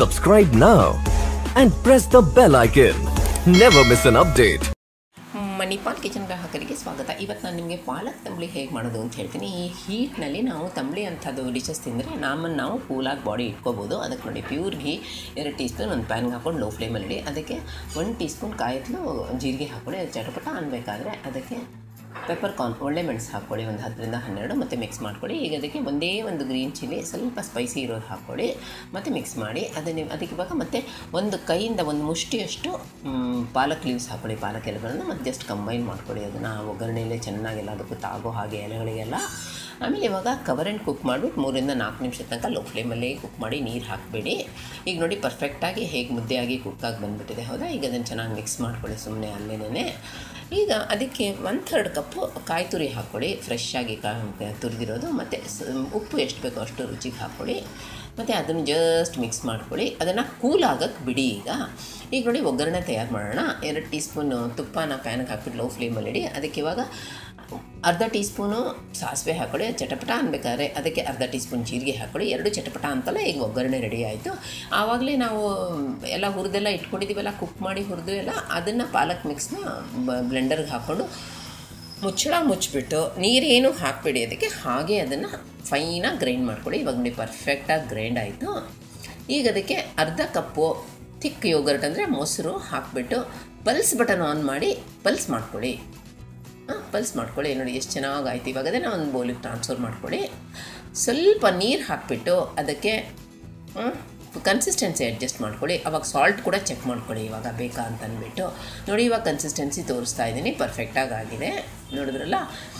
Subscribe now and press the bell icon. Never miss an update. Manipal kitchen ಗ್ರಾಹಕರಿಗೆ ಸ್ವಾಗತ ಇವತ್ತು ನಾನು ನಿಮಗೆ ಪಾಲಕ್ ತಂಬಳಿ ಹೇಗೆ ಮಾಡೋದು ಅಂತ ಹೇಳ್ತೀನಿ ಈ ಹೀಟ್ನಲ್ಲಿ ನಾವು ತಂಬಳಿ ಅಂಥದ್ದು ಡಿಶಸ್ ತಿಂದರೆ ನಮ್ಮನ್ನು ನಾವು ಕೂಲಾಗಿ ಬಾಡಿ ಇಟ್ಕೋಬೋದು ಅದಕ್ಕೆ ನೋಡಿ ಪ್ಯೂರ್ ಘೀ ಎರಡು ಟೀ ಸ್ಪೂನ್ ಒಂದು ಪ್ಯಾನ್ಗೆ ಹಾಕೊಂಡು ಲೋ ಫ್ಲೇಮಲ್ಲಿ ಇಡಿ ಅದಕ್ಕೆ ಒನ್ ಟೀ ಸ್ಪೂನ್ ಕಾಯಿತ್ಲು ಜೀರಿಗೆ ಹಾಕ್ಕೊಳ್ಳಿ ಅದು ಚಟಪಟ ಅನ್ಬೇಕಾದ್ರೆ ಅದಕ್ಕೆ ಪೆಪ್ಪರ್ ಕಾರ್ನ್ ಒಳ್ಳೆ ಮೆಣಸು ಹಾಕ್ಕೊಳ್ಳಿ ಒಂದು ಹತ್ತರಿಂದ ಹನ್ನೆರಡು ಮತ್ತು ಮಿಕ್ಸ್ ಮಾಡ್ಕೊಳ್ಳಿ ಈಗ ಅದಕ್ಕೆ ಒಂದೇ ಒಂದು ಗ್ರೀನ್ ಚಿಲ್ಲಿ ಸ್ವಲ್ಪ ಸ್ಪೈಸಿ ಇರೋದು ಹಾಕ್ಕೊಳ್ಳಿ ಮತ್ತು ಮಿಕ್ಸ್ ಮಾಡಿ ಅದನ್ನು ಅದಕ್ಕೆ ಇವಾಗ ಮತ್ತೆ ಒಂದು ಕೈಯಿಂದ ಒಂದು ಮುಷ್ಟಿಯಷ್ಟು ಮ್, ಪಾಲಕ್ ಲೀವ್ಸ್ ಹಾಕ್ಕೊಳ್ಳಿ ಪಾಲಕ್ ಎಲೆಗಳನ್ನು ಮತ್ತು ಜಸ್ಟ್ ಕಂಬೈನ್ ಮಾಡ್ಕೊಳ್ಳಿ ಅದನ್ನು ಒಗ್ಗರಣೆಯಲ್ಲೇ ಚೆನ್ನಾಗೆಲ್ಲ ಅದಕ್ಕೂ ತಾಗೋ ಹಾಗೆ ಎಲೆಗಳಿಗೆಲ್ಲ ಆಮೇಲೆ ಇವಾಗ ಕವರ್ ಆ್ಯಂಡ್ ಕುಕ್ ಮಾಡಿಬಿಟ್ಟು ಮೂರಿಂದ ನಾಲ್ಕು ನಿಮಿಷದ ತನಕ ಲೋ ಫ್ಲೇಮಲ್ಲೇ ಕುಕ್ ಮಾಡಿ ನೀರು ಹಾಕಬೇಡಿ ಈಗ ನೋಡಿ ಪರ್ಫೆಕ್ಟಾಗಿ ಹೇಗೆ ಮುದ್ದೆಯಾಗಿ ಕುಕ್ಕಾಗಿ ಬಂದುಬಿಟ್ಟಿದೆ ಹೌದಾ ಈಗ ಅದನ್ನು ಚೆನ್ನಾಗಿ ಮಿಕ್ಸ್ ಮಾಡ್ಕೊಳ್ಳಿ ಸುಮ್ಮನೆ ಅಲ್ಲೇನೇ ಈಗ ಅದಕ್ಕೆ ಒನ್ ಥರ್ಡ್ ಕಪ್ಪು ಕಾಯಿ ತುರಿ ಹಾಕ್ಕೊಳ್ಳಿ ಫ್ರೆಶ್ ಆಗಿ ಕಾ ತುರಿದಿರೋದು ಮತ್ತು ಸ- ಉಪ್ಪು ಎಷ್ಟು ಬೇಕೋ ಅಷ್ಟು ರುಚಿಗೆ ಹಾಕ್ಕೊಳ್ಳಿ ಮತ್ತು ಅದನ್ನು ಜಸ್ಟ್ ಮಿಕ್ಸ್ ಮಾಡ್ಕೊಳ್ಳಿ ಅದನ್ನು ಕೂಲ್ ಆಗಕ್ಕೆ ಬಿಡಿ ಈಗ ಈಗ ನೋಡಿ ಒಗ್ಗರಣೆ ತಯಾರು ಮಾಡೋಣ ಎರಡು ಟೀ ಸ್ಪೂನು ತುಪ್ಪನ ಪ್ಯಾನ್ಗೆ ಹಾಕ್ಬಿಟ್ಟು ಲೋ ಫ್ಲೇಮಲ್ಲಿ ಇಡಿ ಅದಕ್ಕೆ ಇವಾಗ ಅರ್ಧ ಟೀ ಸ್ಪೂನು ಸಾಸಿವೆ ಹಾಕ್ಕೊಳ್ಳಿ ಚಟಪಟ ಅನ್ಬೇಕಾದ್ರೆ ಅದಕ್ಕೆ ಅರ್ಧ ಟೀ ಸ್ಪೂನ್ ಜೀರಿಗೆ ಹಾಕ್ಕೊಳ್ಳಿ ಎರಡು ಚಟಪಟ ಅಂತಲ್ಲ ಈಗ ಒಗ್ಗರಣೆ ರೆಡಿ ಆಯಿತು ಆವಾಗಲೇ ನಾವು ಎಲ್ಲ ಹುರಿದೆಲ್ಲ ಇಟ್ಕೊಂಡಿದ್ದೀವಲ್ಲ ಕುಕ್ ಮಾಡಿ ಹುರಿದು ಎಲ್ಲ ಅದನ್ನು ಪಾಲಕ್ ಮಿಕ್ಸ್ನ ಬ್ಲೆಂಡರ್ಗೆ ಹಾಕ್ಕೊಂಡು ಮುಚ್ಚಳ ಮುಚ್ಚಿಬಿಟ್ಟು ನೀರೇನು ಹಾಕಬೇಡಿ ಅದಕ್ಕೆ ಹಾಗೆ ಅದನ್ನು ಫೈನಾಗಿ ಗ್ರೈಂಡ್ ಮಾಡ್ಕೊಳ್ಳಿ ಇವಾಗ ನೋಡಿ ಪರ್ಫೆಕ್ಟಾಗಿ ಗ್ರೈಂಡ್ ಆಯಿತು ಈಗ ಅದಕ್ಕೆ ಅರ್ಧ ಕಪ್ಪು ಥಿಕ್ ಯೋಗರ್ಟ್ ಅಂದರೆ ಮೊಸರು ಹಾಕಿಬಿಟ್ಟು ಪಲ್ಸ್ ಬಟನ್ ಆನ್ ಮಾಡಿ ಪಲ್ಸ್ ಮಾಡ್ಕೊಳ್ಳಿ ಹಾಂ ಪಲ್ಸ್ ಮಾಡ್ಕೊಳ್ಳಿ ನೋಡಿ ಎಷ್ಟು ಚೆನ್ನಾಗಿ ಆಯ್ತು ಇವಾಗ ಅದನ್ನು ಒಂದು ಬೌಲಿಗೆ ಟ್ರಾನ್ಸ್ಫರ್ ಮಾಡ್ಕೊಳ್ಳಿ ಸ್ವಲ್ಪ ನೀರು ಹಾಕಿಬಿಟ್ಟು ಅದಕ್ಕೆ ಕನ್ಸಿಸ್ಟೆನ್ಸಿ ಅಡ್ಜಸ್ಟ್ ಮಾಡ್ಕೊಳ್ಳಿ ಅವಾಗ ಸಾಲ್ಟ್ ಕೂಡ ಚೆಕ್ ಮಾಡ್ಕೊಳ್ಳಿ ಇವಾಗ ಬೇಕಾ ಅಂತ ಅಂದ್ಬಿಟ್ಟು ನೋಡಿ ಇವಾಗ ಕನ್ಸಿಸ್ಟೆನ್ಸಿ ತೋರಿಸ್ತಾ ಇದ್ದೀನಿ ಪರ್ಫೆಕ್ಟಾಗಿ ಆಗಿದೆ ನೋಡಿದ್ರಲ್ಲ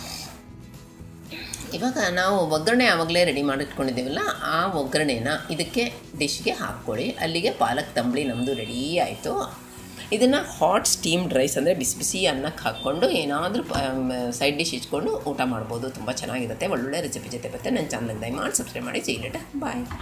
ಇವಾಗ ನಾವು ಒಗ್ಗರಣೆ ಆವಾಗಲೇ ರೆಡಿ ಮಾಡಿಟ್ಕೊಂಡಿದ್ದೀವಲ್ಲ ಆ ಒಗ್ಗರಣೆನ ಇದಕ್ಕೆ ಡಿಶ್ಗೆ ಹಾಕ್ಕೊಳ್ಳಿ ಅಲ್ಲಿಗೆ ಪಾಲಕ್ ತಂಬಳಿ ನಮ್ಮದು ರೆಡಿ ಆಯಿತು ಇದನ್ನು ಹಾಟ್ ಸ್ಟೀಮ್ಡ್ ರೈಸ್ ಅಂದರೆ ಬಿಸಿ ಬಿಸಿ ಅನ್ನಕ್ಕೆ ಹಾಕ್ಕೊಂಡು ಏನಾದರೂ ಸೈಡ್ ಡಿಶ್ ಇಟ್ಕೊಂಡು ಊಟ ಮಾಡ್ಬೋದು ತುಂಬ ಚೆನ್ನಾಗಿರುತ್ತೆ ಒಳ್ಳೊಳ್ಳೆ ರೆಸಿಪಿ ಜೊತೆ ಬರುತ್ತೆ ನನ್ನ ಚಾನಲ್ ದಯಮಾಡಿ ಸಬ್ಸ್ಕ್ರೈಬ್ ಮಾಡಿ ಜೈಲಿಟ ಬಾಯ್